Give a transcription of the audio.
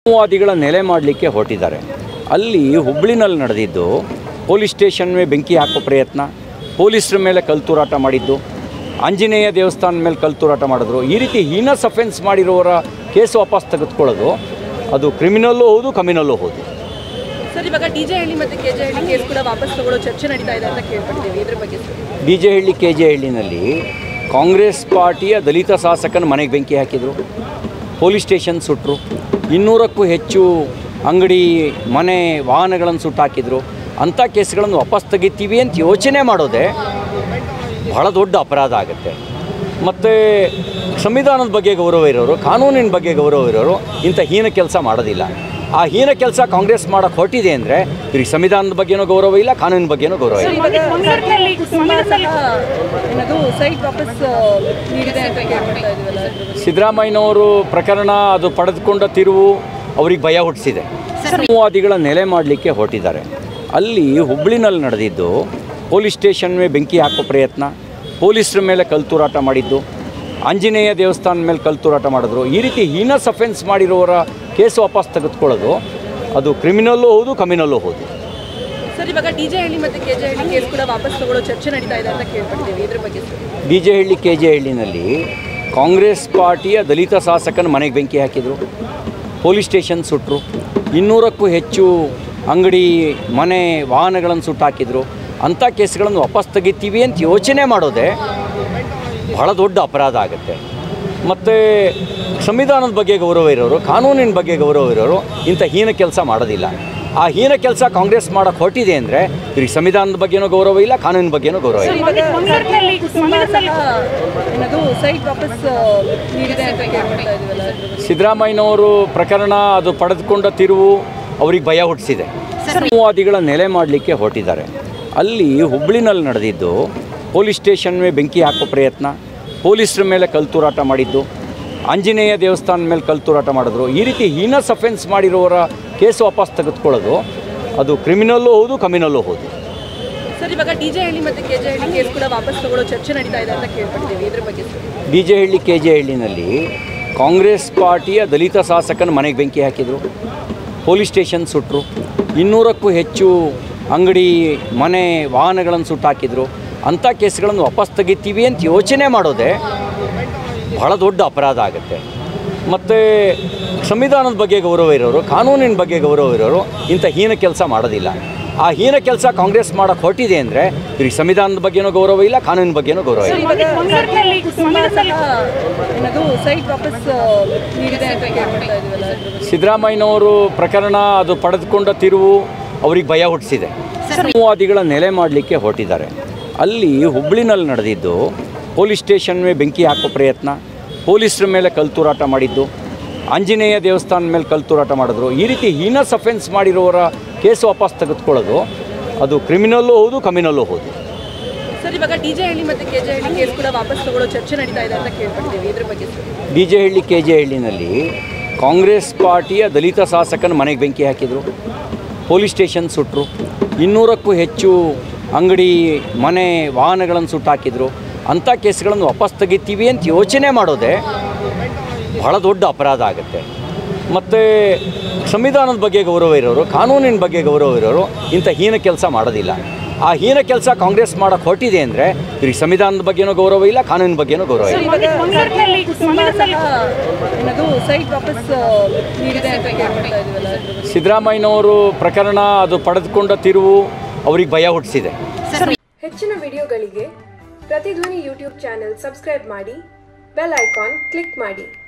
ಮಾವೋವಾದಿಗಳ ನೆಲೆ ಮಾಡಲಿಕ್ಕೆ ಹೊರಟಿದ್ದಾರೆ ಅಲ್ಲಿ ಹುಬ್ಳಿನಲ್ಲಿ ನಡೆದಿದ್ದು ಪೊಲೀಸ್ ಸ್ಟೇಷನ್ವೇ ಬೆಂಕಿ ಹಾಕೋ ಪ್ರಯತ್ನ ಪೊಲೀಸರ ಮೇಲೆ ಕಲ್ತೂರಾಟ ಮಾಡಿದ್ದು ಆಂಜನೇಯ ದೇವಸ್ಥಾನ ಮೇಲೆ ಕಲ್ತೂರಾಟ ಮಾಡಿದ್ರು ಈ ರೀತಿ ಹೀನಸ್ ಅಫೆನ್ಸ್ ಮಾಡಿರೋರ ಕೇಸು ವಾಪಸ್ ತೆಗೆದುಕೊಳ್ಳೋದು ಅದು ಕ್ರಿಮಿನಲ್ಲೂ ಹೌದು ಕಮಿನಲ್ಲೂ ಹೌದು ಸರ್ ಇವಾಗ ಡಿಜೆ ಹಳ್ಳಿ ಮತ್ತೆ ಕೆಜೆ ಹಳ್ಳಿ ಕೇಸ್ ಕೂಡ ವಾಪಸ್ ತಗೊಳ್ಳೋ ಚರ್ಚೆ ನಡೀತಾ ಇದೆ ಅಂತ ಕೇಳ್ಪಡ್ತೀವಿ ಇದ್ರ ಬಗ್ಗೆ sir D J Halli K J ಹಳ್ಳಿನಲ್ಲಿ ಕಾಂಗ್ರೆಸ್ ಪಾರ್ಟಿಯ ದಲಿತ ಶಾಸಕನ ಮನೆಗೆ ಬೆಂಕಿ ಹಾಕಿದರು ಪೊಲೀಸ್ ಸ್ಟೇಷನ್ ಸುಟ್ಟರು ಇನ್ನೂರಕ್ಕೂ ಹೆಚ್ಚು ಅಂಗಡಿ ಮನೆ ವಾಹನಗಳನ್ನು ಸುಟ್ಟು ಹಾಕಿದರು ಅಂಥ ಕೇಸ್ಗಳನ್ನು ವಾಪಸ್ ತೆಗಿತೀವಿ ಅಂತ ಯೋಚನೆ ಮಾಡೋದೇ ಬಹಳ ದೊಡ್ಡ ಅಪರಾಧ ಆಗುತ್ತೆ ಮತ್ತು ಸಂವಿಧಾನದ ಬಗ್ಗೆ ಗೌರವ ಇರೋರು ಕಾನೂನಿನ ಬಗ್ಗೆ ಗೌರವ ಇರೋರು ಇಂಥ ಹೀನ ಕೆಲಸ ಮಾಡೋದಿಲ್ಲ ಆ ಹೀನ ಕೆಲಸ ಕಾಂಗ್ರೆಸ್ ಮಾಡೋಕ್ಕೆ ಹೊರಟಿದೆ ಅಂದರೆ ಇವ್ರಿಗೆ ಸಂವಿಧಾನದ ಬಗ್ಗೆನೂ ಗೌರವ ಇಲ್ಲ ಕಾನೂನಿನ ಬಗ್ಗೆನೂ ಗೌರವ ಇಲ್ಲ ಏನದು ಸೈಟ್ ವಾಪಸ್ ನೀಡಿದೆ ಅಂತ ಕೇಳ್ಪಡ್ತಾ ಇದೀವಲ್ಲ ಅದ್ರ ಬಗ್ಗೆ. ಸಿದ್ದರಾಮಯ್ಯನವರು ಪ್ರಕರಣ ಅದು ಪಡೆದುಕೊಂಡ ತಿರುವು ಅವ್ರಿಗೆ ಭಯ ಹುಟ್ಟಿಸಿದೆ ಮಾವೋವಾದಿಗಳ ನೆಲೆ ಮಾಡಲಿಕ್ಕೆ ಹೊರಟಿದ್ದಾರೆ ಅಲ್ಲಿ ಹುಬ್ಳಿನಲ್ಲಿ ನಡೆದಿದ್ದು ಪೊಲೀಸ್ ಸ್ಟೇಷನ್ವೇ ಬೆಂಕಿ ಹಾಕೋ ಪ್ರಯತ್ನ ಪೊಲೀಸರ ಮೇಲೆ ಕಲ್ತೂರಾಟ ಮಾಡಿದ್ದು ಆಂಜನೇಯ ದೇವಸ್ಥಾನ ಮೇಲೆ ಕಲ್ತೂರಾಟ ಮಾಡಿದ್ರು ಈ ರೀತಿ ಹೀನಸ್ ಅಫೆನ್ಸ್ ಮಾಡಿರೋರ ಕೇಸು ವಾಪಸ್ ತೆಗೆದುಕೊಳ್ಳೋದು ಅದು ಕ್ರಿಮಿನಲ್ಲೂ ಹೌದು ಕಮಿನಲ್ಲೂ ಹೌದು ಸರ್ ಇವಾಗ ಡಿಜೆ ಹಳ್ಳಿ ಮತ್ತೆ ಕೆಜೆ ಹಳ್ಳಿ ಕೇಸ್ ಕೂಡ ವಾಪಸ್ ತಗೊಳ್ಳೋ ಚರ್ಚೆ ನಡೀತಾ ಇದೆ ಅಂತ ಕೇಳ್ಪಡ್ತೀವಿ ಇದ್ರ ಬಗ್ಗೆ sir D J Halli K J ಹಳ್ಳಿನಲ್ಲಿ ಕಾಂಗ್ರೆಸ್ ಪಾರ್ಟಿಯ ದಲಿತ ಶಾಸಕನ ಮನೆಗೆ ಬೆಂಕಿ ಹಾಕಿದರು ಪೊಲೀಸ್ ಸ್ಟೇಷನ್ ಸುಟ್ಟರು ಇನ್ನೂರಕ್ಕೂ ಹೆಚ್ಚು ಅಂಗಡಿ ಮನೆ ವಾಹನಗಳನ್ನು ಸುಟ್ಟು ಹಾಕಿದರು ಅಂಥ ಕೇಸ್ಗಳನ್ನು ವಾಪಸ್ ತೆಗಿತೀವಿ ಅಂತ ಯೋಚನೆ ಮಾಡೋದೇ ಬಹಳ ದೊಡ್ಡ ಅಪರಾಧ ಆಗುತ್ತೆ ಮತ್ತು ಸಂವಿಧಾನದ ಬಗ್ಗೆ ಗೌರವ ಇರೋರು ಕಾನೂನಿನ ಬಗ್ಗೆ ಗೌರವ ಇರೋರು ಇಂಥ ಹೀನ ಕೆಲಸ ಮಾಡೋದಿಲ್ಲ ಆ ಹೀನ ಕೆಲಸ ಕಾಂಗ್ರೆಸ್ ಮಾಡೋಕ್ಕೆ ಹೊರಟಿದೆ ಅಂದರೆ ಇವ್ರಿಗೆ ಸಂವಿಧಾನದ ಬಗ್ಗೆನೂ ಗೌರವ ಇಲ್ಲ ಕಾನೂನಿನ ಬಗ್ಗೆನೂ ಗೌರವ ಇಲ್ಲ ಏನದು ಸೈಟ್ ವಾಪಸ್ ನೀಡಿದೆ ಅಂತ ಕೇಳ್ಪಡ್ತಾ ಇದೀವಲ್ಲ ಅದ್ರ ಬಗ್ಗೆ. ಸಿದ್ದರಾಮಯ್ಯನವರು ಪ್ರಕರಣ ಅದು ಪಡೆದುಕೊಂಡ ತಿರುವು ಅವ್ರಿಗೆ ಭಯ ಹುಟ್ಟಿಸಿದೆ ಮಾವೋವಾದಿಗಳ ನೆಲೆ ಮಾಡಲಿಕ್ಕೆ ಹೊರಟಿದ್ದಾರೆ ಅಲ್ಲಿ ಹುಬ್ಳಿನಲ್ಲಿ ನಡೆದಿದ್ದು ಪೊಲೀಸ್ ಸ್ಟೇಷನ್ವೇ ಬೆಂಕಿ ಹಾಕೋ ಪ್ರಯತ್ನ ಪೊಲೀಸರ ಮೇಲೆ ಕಲ್ತೂರಾಟ ಮಾಡಿದ್ದು ಆಂಜನೇಯ ದೇವಸ್ಥಾನ ಮೇಲೆ ಕಲ್ತೂರಾಟ ಮಾಡಿದ್ರು ಈ ರೀತಿ ಹೀನಸ್ ಅಫೆನ್ಸ್ ಮಾಡಿರೋರ ಕೇಸು ವಾಪಸ್ ತೆಗೆದುಕೊಳ್ಳೋದು ಅದು ಕ್ರಿಮಿನಲ್ಲೂ ಹೌದು ಕಮಿನಲ್ಲೂ ಹೌದು ಸರ್ ಇವಾಗ ಡಿಜೆ ಹಳ್ಳಿ ಮತ್ತೆ ಕೆಜೆ ಹಳ್ಳಿ ಕೇಸ್ ಕೂಡ ವಾಪಸ್ ತಗೊಳ್ಳೋ ಚರ್ಚೆ ನಡೀತಾ ಇದೆ ಅಂತ ಕೇಳ್ಪಡ್ತೀವಿ ಇದ್ರ ಬಗ್ಗೆ sir D J Halli K J ಹಳ್ಳಿನಲ್ಲಿ ಕಾಂಗ್ರೆಸ್ ಪಾರ್ಟಿಯ ದಲಿತ ಶಾಸಕನ ಮನೆಗೆ ಬೆಂಕಿ ಹಾಕಿದರು ಪೊಲೀಸ್ ಸ್ಟೇಷನ್ ಸುಟ್ಟರು ಇನ್ನೂರಕ್ಕೂ ಹೆಚ್ಚು ಅಂಗಡಿ ಮನೆ ವಾಹನಗಳನ್ನು ಸುಟ್ಟು ಹಾಕಿದರು ಅಂಥ ಕೇಸ್ಗಳನ್ನು ವಾಪಸ್ ತೆಗಿತೀವಿ ಅಂತ ಯೋಚನೆ ಮಾಡೋದೇ ಬಹಳ ದೊಡ್ಡ ಅಪರಾಧ ಆಗುತ್ತೆ ಮತ್ತು ಸಂವಿಧಾನದ ಬಗ್ಗೆ ಗೌರವ ಇರೋರು ಕಾನೂನಿನ ಬಗ್ಗೆ ಗೌರವ ಇರೋರು ಇಂಥ ಹೀನ ಕೆಲಸ ಮಾಡೋದಿಲ್ಲ ಆ ಹೀನ ಕೆಲಸ ಕಾಂಗ್ರೆಸ್ ಮಾಡೋಕ್ಕೆ ಹೊರಟಿದೆ ಅಂದರೆ ಇವ್ರಿಗೆ ಸಂವಿಧಾನದ ಬಗ್ಗೆನೂ ಗೌರವ ಇಲ್ಲ ಕಾನೂನಿನ ಬಗ್ಗೆನೂ ಗೌರವ ಇಲ್ಲ ಏನದು ಸೈಟ್ ವಾಪಸ್ ನೀಡಿದೆ ಅಂತ ಕೇಳ್ಪಡ್ತಾ ಇದೀವಲ್ಲ ಅದ್ರ ಬಗ್ಗೆ. ಸಿದ್ದರಾಮಯ್ಯನವರು ಪ್ರಕರಣ ಅದು ಪಡೆದುಕೊಂಡ ತಿರುವು ಅವ್ರಿಗೆ ಭಯ ಹುಟ್ಟಿಸಿದೆ ಮಾವೋವಾದಿಗಳ ನೆಲೆ ಮಾಡಲಿಕ್ಕೆ ಹೊರಟಿದ್ದಾರೆ ಅಲ್ಲಿ ಹುಬ್ಳಿನಲ್ಲಿ ನಡೆದಿದ್ದು ಪೊಲೀಸ್ ಸ್ಟೇಷನ್ವೇ ಬೆಂಕಿ ಹಾಕೋ ಪ್ರಯತ್ನ ಪೊಲೀಸರ ಮೇಲೆ ಕಲ್ತೂರಾಟ ಮಾಡಿದ್ದು ಆಂಜನೇಯ ದೇವಸ್ಥಾನ ಮೇಲೆ ಕಲ್ತೂರಾಟ ಮಾಡಿದ್ರು ಈ ರೀತಿ ಹೀನಸ್ ಅಫೆನ್ಸ್ ಮಾಡಿರೋರ ಕೇಸು ವಾಪಸ್ ತೆಗೆದುಕೊಳ್ಳೋದು ಅದು ಕ್ರಿಮಿನಲ್ಲೂ ಹೌದು ಕಮಿನಲ್ಲೂ ಹೌದು ಸರ್ ಇವಾಗ ಡಿಜೆ ಹಳ್ಳಿ ಮತ್ತೆ ಕೆಜೆ ಹಳ್ಳಿ ಕೇಸ್ ಕೂಡ ವಾಪಸ್ ತಗೊಳ್ಳೋ ಚರ್ಚೆ ನಡೀತಾ ಇದೆ ಅಂತ ಕೇಳ್ಪಡ್ತೀವಿ ಇದ್ರ ಬಗ್ಗೆ sir D J Halli K J ಹಳ್ಳಿನಲ್ಲಿ ಕಾಂಗ್ರೆಸ್ ಪಾರ್ಟಿಯ ದಲಿತ ಶಾಸಕನ ಮನೆಗೆ ಬೆಂಕಿ ಹಾಕಿದರು ಪೊಲೀಸ್ ಸ್ಟೇಷನ್ ಸುಟ್ಟರು ಇನ್ನೂರಕ್ಕೂ ಹೆಚ್ಚು ಅಂಗಡಿ ಮನೆ ವಾಹನಗಳನ್ನು ಸುಟ್ಟು ಹಾಕಿದರು ಅಂಥ ಕೇಸ್ಗಳನ್ನು ವಾಪಸ್ ತೆಗಿತೀವಿ ಅಂತ ಯೋಚನೆ ಮಾಡೋದೇ ಬಹಳ ದೊಡ್ಡ ಅಪರಾಧ ಆಗುತ್ತೆ ಮತ್ತು ಸಂವಿಧಾನದ ಬಗ್ಗೆ ಗೌರವ ಇರೋರು ಕಾನೂನಿನ ಬಗ್ಗೆ ಗೌರವ ಇರೋರು ಇಂಥ ಹೀನ ಕೆಲಸ ಮಾಡೋದಿಲ್ಲ ಆ ಹೀನ ಕೆಲಸ ಕಾಂಗ್ರೆಸ್ ಮಾಡೋಕ್ಕೆ ಹೊರಟಿದೆ ಅಂದರೆ ಇವ್ರಿಗೆ ಸಂವಿಧಾನದ ಬಗ್ಗೆನೂ ಗೌರವ ಇಲ್ಲ ಕಾನೂನಿನ ಬಗ್ಗೆನೂ ಗೌರವ ಇಲ್ಲ ಏನದು ಸೈಟ್ ವಾಪಸ್ ನೀಡಿದೆ ಅಂತ ಕೇಳ್ಪಡ್ತಾ ಇದೀವಲ್ಲ ಅದ್ರ ಬಗ್ಗೆ. ಸಿದ್ದರಾಮಯ್ಯನವರು ಪ್ರಕರಣ ಅದು ಪಡೆದುಕೊಂಡ ತಿರುವು ಅವ್ರಿಗೆ ಭಯ ಹುಟ್ಟಿಸಿದೆ ಹೆಚ್ಚಿನ ವಿಡಿಯೋಗಳಿಗೆ ಪ್ರತಿಧ್ವನಿ ಯೂಟ್ಯೂಬ್ ಚಾನೆಲ್ ಸಬ್ಸ್ಕ್ರೈಬ್ ಮಾಡಿ ಬೆಲ್ ಐಕಾನ್ ಕ್ಲಿಕ್ ಮಾಡಿ